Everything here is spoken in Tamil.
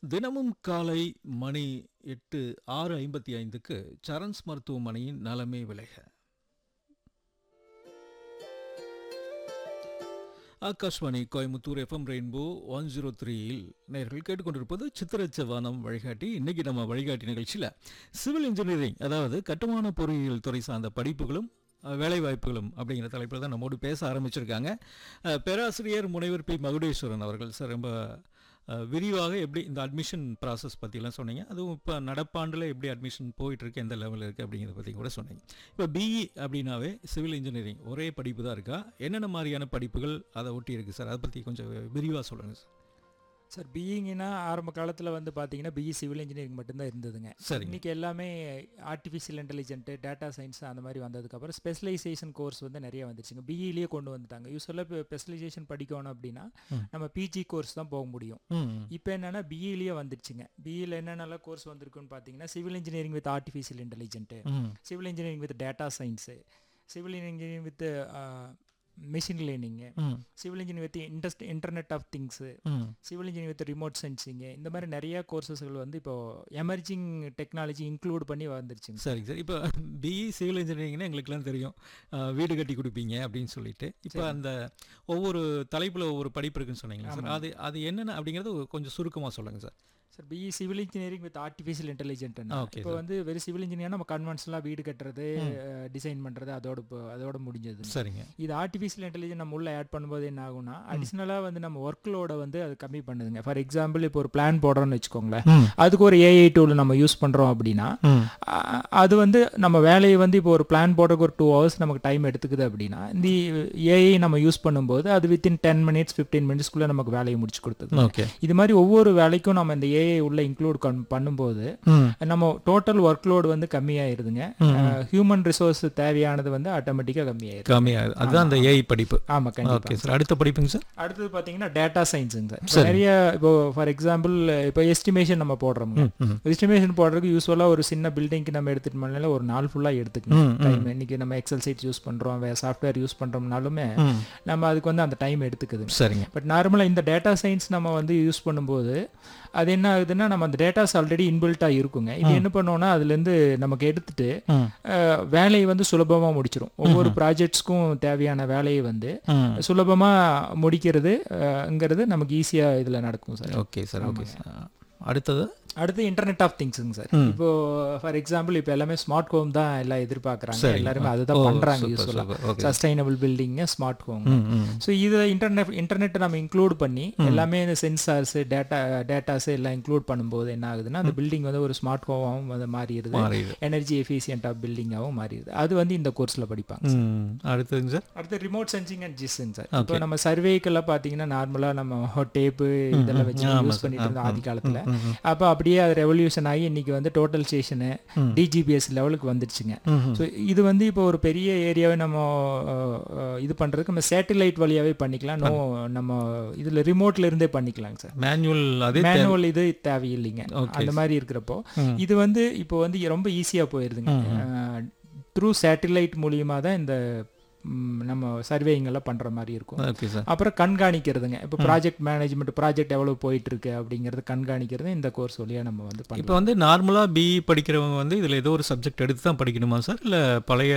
தினமும் காலை மணி எட்டு ஆறு ஐம்பத்தி ஐந்துக்கு சரண்ஸ் மருத்துவமனையின் நலமே விளைக Akashvani Coimbatore FM Rainbow one zero த்ரீயில் நேர்கள் கேட்டுக்கொண்டிருப்பது சித்திரச்சவானம் வழிகாட்டி இன்னைக்கு நம்ம வழிகாட்டி நிகழ்ச்சியில் சிவில் இன்ஜினியரிங் அதாவது கட்டுமான பொறியியல் துறை சார்ந்த படிப்புகளும் அஹ், வேலைவாய்ப்புகளும் அப்படிங்கிற தலைப்பில் தான் நம்மோடு பேச ஆரம்பிச்சிருக்காங்க அஹ், பேராசிரியர் முனைவர் பி மகுடேஸ்வரன் அவர்கள் சார் ரொம்ப அஹ், விரிவாக எப்படி இந்த அட்மிஷன் ப்ராசஸ் பற்றிலாம் சொன்னீங்க அதுவும் இப்போ நடப்பாண்டில் எப்படி அட்மிஷன் போயிட்டுருக்கு எந்த லெவலில் இருக்குது அப்படிங்கிறத பற்றி கூட சொன்னீங்க இப்போ பிஇ அப்படின்னாவே சிவில் இன்ஜினியரிங் ஒரே படிப்பு தான் இருக்கா என்னென்ன மாதிரியான படிப்புகள் அதை ஒட்டி இருக்குது சார் அதை பற்றி கொஞ்சம் விரிவாக சொல்லுங்கள் சார் சார் பிஇங்கன்னா ஆரம்ப காலத்தில் வந்து பார்த்தீங்கன்னா பிஇ சிவில் இன்ஜினியரிங் மட்டும்தான் இருந்ததுங்க சரிங்க இன்னைக்கு எல்லாமே ஆர்டிஃபிஷியல் இன்டெலிஜென்ட்டு டேட்டா சயின்ஸ் அந்த மாதிரி வந்ததுக்கப்புறம் ஸ்பெஷலைசேஷன் கோர்ஸ் வந்து நிறைய வந்துச்சுங்க பிஇலேயே கொண்டு வந்துட்டாங்க யூஸ்வலாக இப்போ ஸ்பெஷலைசேஷன் படிக்கணும் அப்படின்னா ம். நம்ம பிஜி கோர்ஸ் தான் போக முடியும் ம் இப்போ என்னென்னா பிஇலேயே வந்துடுச்சுங்க பிஇயில் என்னென்னலாம் கோர்ஸ் வந்திருக்குன்னு பார்த்தீங்கன்னா civil engineering with artificial intelligent ம் civil engineering with data science civil engineering with machine learning ம் சிவில் இன்ஜினியரிங் வித் இன்டஸ்ட் இன்டர்நெட் ஆஃப் திங்ஸு ம் civil engineer with remote sensing இந்த மாதிரி நிறைய கோர்சஸ்கள் வந்து இப்போ எமர்ஜிங் டெக்னாலஜி இன்க்ளூட் பண்ணி வந்துருச்சுங்க சரிங்க சார் இப்போ பிஇ சிவில் இன்ஜினியரிங்னா எங்களுக்குலாம் தெரியும் அஹ், வீடு கட்டி கொடுப்பீங்க அப்படின்னு சொல்லிட்டு இப்போ சரி. அந்த ஒவ்வொரு தலைப்பில் ஒவ்வொரு படிப்பு இருக்குன்னு சொன்னீங்களா சார் ஆமாம். அது அது என்னென்ன அப்படிங்கிறது கொஞ்சம் சுருக்கமாக சொல்லுங்கள் sir sir BE civil engineering with artificial intelligent Okay, இப்போ sir. வந்து வெறும் சிவில் இன்ஜினியர் நம்ம கன்வென்ஷனலாக வீடு கட்டுறது ம். டிசைன் பண்ணுறது அதோட இப்போ- அதோட முடிஞ்சது சரிங்க இது ஆர்டிஃபிஷியல் இன்டெலிஜென்ட் நம்ம உள்ள ஆட் பண்ணும்போது என்ன ஆகும்னா அடிஷ்னலாக வந்து நம்ம ஒர்க் லோட வந்து அது கம்மி பண்ணுதுங்க ஃபார் எக்ஸாம்பிள் இப்போ ஒரு பிளான் போடுறோம்னு வச்சுக்கோங்களேன் ம் அதுக்கு ஒரு ஏஐ டூல் நம்ம யூஸ் பண்ணுறோம் அப்படின்னா ம் அ- அது வந்து நம்ம வேலையை வந்து இப்போ ஒரு பிளான் போடுறதுக்கு ஒரு டூ ஹவர்ஸ் நமக்கு டைம் எடுத்துக்குது அப்படின்னா இந்த ஏஐ நம்ம யூஸ் பண்ணும்போது அது வித்தின் டென் மினிட்ஸ் ஃபிஃப்டீன் மினிட்ஸ்க்குள்ளே நமக்கு வேலையை முடிச்சு கொடுத்தது ஓகே இது மாதிரி ஒவ்வொரு வேலைக்கும் நம்ம இந்த ஏஐ உள்ள இன்க்ளூட் பண்ணும்போது ம் நம்ம டோட்டல் ஒர்க் லோடு வந்து கம்மியாயிருதுங்க ஹியூமன் ரிசோர்ஸ் தேவையானது வந்து ஆட்டோமேட்டிக்காக கம்மியாயிருது கம்மியாகுது அதுதான் அந்த ஏஐ படிப்பு ஆமாம் கண்டிப்பாக ஓகே சார் அடுத்த படிப்புங்க சார் அடுத்தது பார்த்தீங்கன்னா டேட்டா சயின்ஸுங்க சார் இப்போ சரி. நிறைய இப்போ ஃபார் எக்ஸாம்பிள் இப்போ எஸ்டிமேஷன் நம்ம போடுறோம்ங்க ம் ம் எஸ்டிமேஷன் போடுறதுக்கு யூஸ்வலாக ஒரு சின்ன பில்டிங்க்கு நம்ம எடுத்துட்டு போனால ஒரு நாள் ஃபுல்லாக எடுத்துக்கணும் ம், ம். டைம் இன்னைக்கு நம்ம எக்ஸல் சைட் யூஸ் பண்ணுறோம் வேறு சாஃப்ட்வேர் யூஸ் பண்ணுறோம்னாலுமே ம் நம்ம அதுக்கு வந்து அந்த டைம் எடுத்துக்குது சரிங்க பட் நார்மலாக இந்த டேட்டா சயின்ஸ் நம்ம வந்து யூஸ் பண்ணும்போது அது என்ன ஆகுதுன்னா நம்ம அந்த டேட்டாஸ் ஆல்ரெடி இன்பில்ட்டாக இருக்குங்க இது என்ன பண்ணோம்னா அதுலேருந்து நமக்கு எடுத்துட்டு ம் அஹ், வேலையை வந்து சுலபமாக முடிச்சிரும் ஒவ்வொரு ப்ராஜெக்ட்ஸ்க்கும் தேவையான வேலையை வந்து ம் சுலபமாக முடிக்கிறதுங்கிறது நமக்கு ஈஸியாக இதில் நடக்கும் sir okay sir okay sir அடுத்தது அடுத்து இன்டர்நெட் ஆஃப் திங்ஸுங்க சார் ம். இப்போ ஃபார் எக்ஸாம்பிள் இப்போ எல்லாமே ஸ்மார்ட் ஹோம் தான் எல்லாம் எதிர்பார்க்குறாங்க சரிங்க. எல்லாருமே அதுதான் ஓ, பண்ணுறாங்க சூப்பர், யூஸ்வலாக super. Okay. Sustainable building smart home hmm hmm so இதை இன்டர்நெட் இன்டர்நெட்டை நம்ம இன்க்ளூட் பண்ணி எல்லாமே இந்த சென்சார்ஸ் டேட்டா டேட்டாஸ் எல்லாம் இன்க்ளூட் பண்ணும்போது என்ன ஆகுதுன்னா அந்த பில்டிங் வந்து ஒரு ஸ்மார்ட் ஹோமாகவும் வந்து மாறிடுது மாறிடுது எனர்ஜி எஃபிஷியன்ட்டாக பில்டிங்காகவும் மாறிடுது அது வந்து இந்த கோர்ஸில் படிப்பாங்க ம் அடுத்ததுங்க சார் அடுத்து ரிமோட் சென்சிங் அண்ட் ஜிஸ்ஸுங்க சார் இப்போ நம்ம சர்வேக்கெல்லாம் பார்த்தீங்கன்னா நார்மலாக நம்ம டேப்பு இதெல்லாம் வச்சு ஆமா யூஸ் சார். பண்ணிட்டு இருந்தோம் ஆதி காலத்தில் ம் ம் அப்போ அப்படியே அது ரெவல்யூஷன் ஆகி இன்னைக்கு வந்து டோட்டல் ஸ்டேஷனு ம். டிஜிபிஎஸ் லெவலுக்கு வந்துடுச்சுங்க ம் ம் ஸோ இது வந்து இப்போ ஒரு பெரிய ஏரியாவை நம்ம அஹ், அஹ், இது பண்ணுறதுக்கு நம்ம சேட்டலைட் வழியாகவே பண்ணிக்கலாம் நோ நம்ம இதில் ரிமோட்ல இருந்தே பண்ணிக்கலாங்க சார் மேனுவல் அதே தேவை- மேனுவல் இது தேவையில்லைங்க Okay. அந்த மாதிரி இருக்கிறப்போ ம். இது வந்து இப்போ வந்து ரொம்ப ஈஸியாக போயிருதுங்க த்ரூ சேட்டலைட் மூலியமாக தான் இந்த ம், நம்ம சர்வேயிங் எல்லாம் பண்ணுற மாதிரி இருக்கும் ஓகே சார் அப்புறம் கண்காணிக்கிறதுங்க இப்போ ப்ராஜெக்ட் மேனேஜ்மெண்ட் ப்ராஜெக்ட் எவ்வளோ போயிட்டு இருக்கு அப்படிங்கிறது கண்காணிக்கிறது இந்த கோர்ஸ் வழியாக நம்ம வந்து இப்போ பண்ணலாம் வந்து நார்மலாக பிஇ படிக்கிறவங்க வந்து இதில் ஏதோ ஒரு சப்ஜெக்ட் எடுத்து தான் படிக்கணுமா சார் இல்லை பழைய